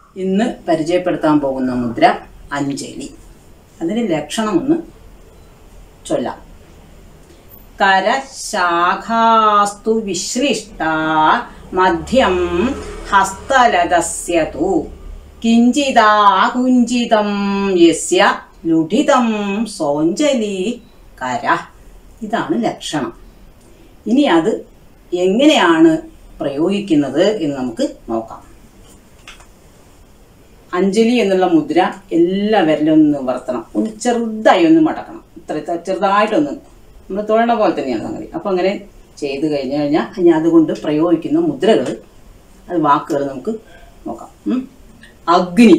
ഇന്ന് പരിചയപ്പെടുത്താൻ പോകുന്ന മുദ്ര അഞ്ജലി അതിന് ലക്ഷണം ഒന്ന് ചൊല്ലാം കരശാഖാസ്തു വിശ്ലിഷ്ട മധ്യം ഹസ്തലതസ്യ തു കിഞ്ചിതാകുഞ്ചിതം യസ്യ ലുഠിതം സോഞ്ജലി കര ഇതാണ് ലക്ഷണം ഇനി അത് എങ്ങനെയാണ് പ്രയോഗിക്കുന്നത് എന്ന് നമുക്ക് നോക്കാം അഞ്ജലി എന്നുള്ള മുദ്ര എല്ലാ വിരലും ഒന്ന് നിവർത്തണം ഒന്ന് ചെറുതായി ഒന്ന് മടക്കണം ഇത്ര ഇത്ര ചെറുതായിട്ടൊന്ന് നമ്മൾ തൊഴണ പോലെ തന്നെയാണ് സംഗതി അപ്പം അങ്ങനെ ചെയ്ത് കഴിഞ്ഞ് കഴിഞ്ഞാൽ ഇനി അതുകൊണ്ട് പ്രയോഗിക്കുന്ന മുദ്രകൾ അത് വാക്കുകൾ നമുക്ക് നോക്കാം ഉം. അഗ്നി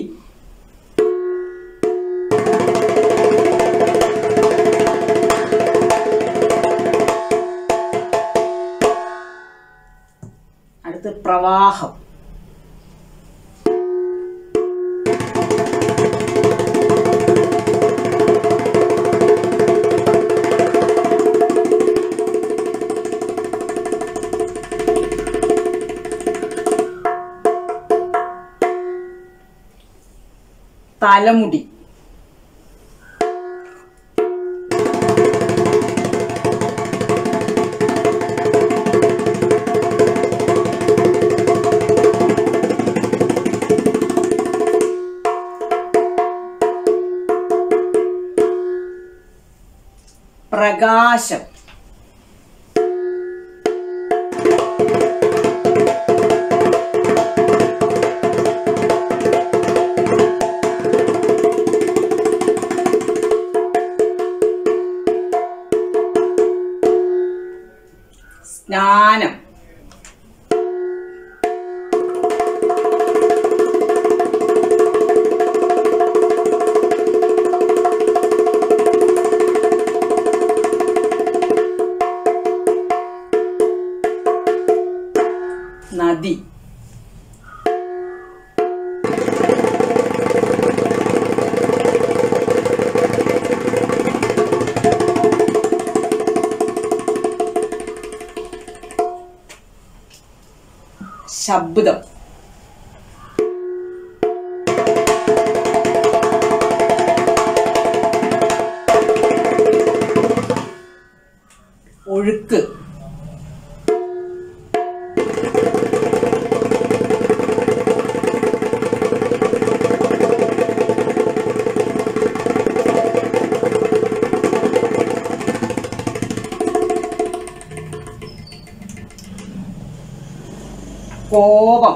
അടുത്ത് പ്രവാഹം തലമുടി പ്രകാശം സ്നാനം നദി ശബ്ദം ഒഴുക്ക് കോപം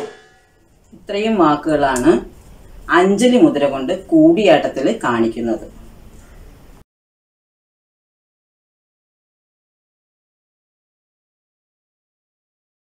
ഇത്രയും വാക്കുകളാണ് അഞ്ജലി മുദ്ര കൊണ്ട് കൂടിയാട്ടത്തിൽ കാണിക്കുന്നത്